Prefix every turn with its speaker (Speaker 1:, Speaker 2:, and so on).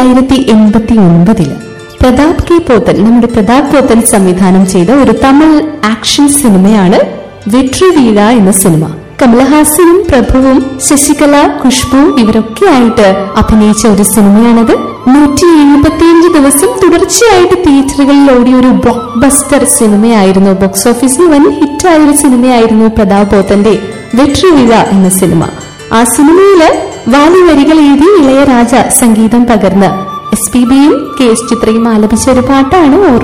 Speaker 1: തൊള്ളായിരത്തി എൺപത്തി ഒൻപതില് പ്രതാപ് കെ പോത്തൻ നമ്മുടെ പ്രതാപ് പോത്തൻ സംവിധാനം ചെയ്ത ഒരു തമിഴ് ആക്ഷൻ സിനിമയാണ് വെട്രി വീഴ എന്ന സിനിമ കമലഹാസനും പ്രഭുവും ശശികല ഖുഷ്ബു ഇവരൊക്കെ ആയിട്ട് അഭിനയിച്ച ഒരു സിനിമയാണത് നൂറ്റി എഴുപത്തിയഞ്ച് ദിവസം തുടർച്ചയായിട്ട് തിയേറ്ററുകളിൽ ഓടിയ ഒരു ബ്ലോക്ക് ബസ്റ്റർ സിനിമയായിരുന്നു ബോക്സ് ഓഫീസിൽ വൻ ഹിറ്റായ ഒരു സിനിമയായിരുന്നു പ്രതാപ് പോത്തന്റെ വെട്രി വീഴ എന്ന സിനിമ ആ സിനിമയില് വാലി വരികൾ എഴുതി ഇളയരാജ സംഗീതം പകർന്ന് എസ് പി ബിയും കെ എസ് ചിത്രയും ആലപിച്ച ഒരു പാട്ടാണ് ഓർമ്മ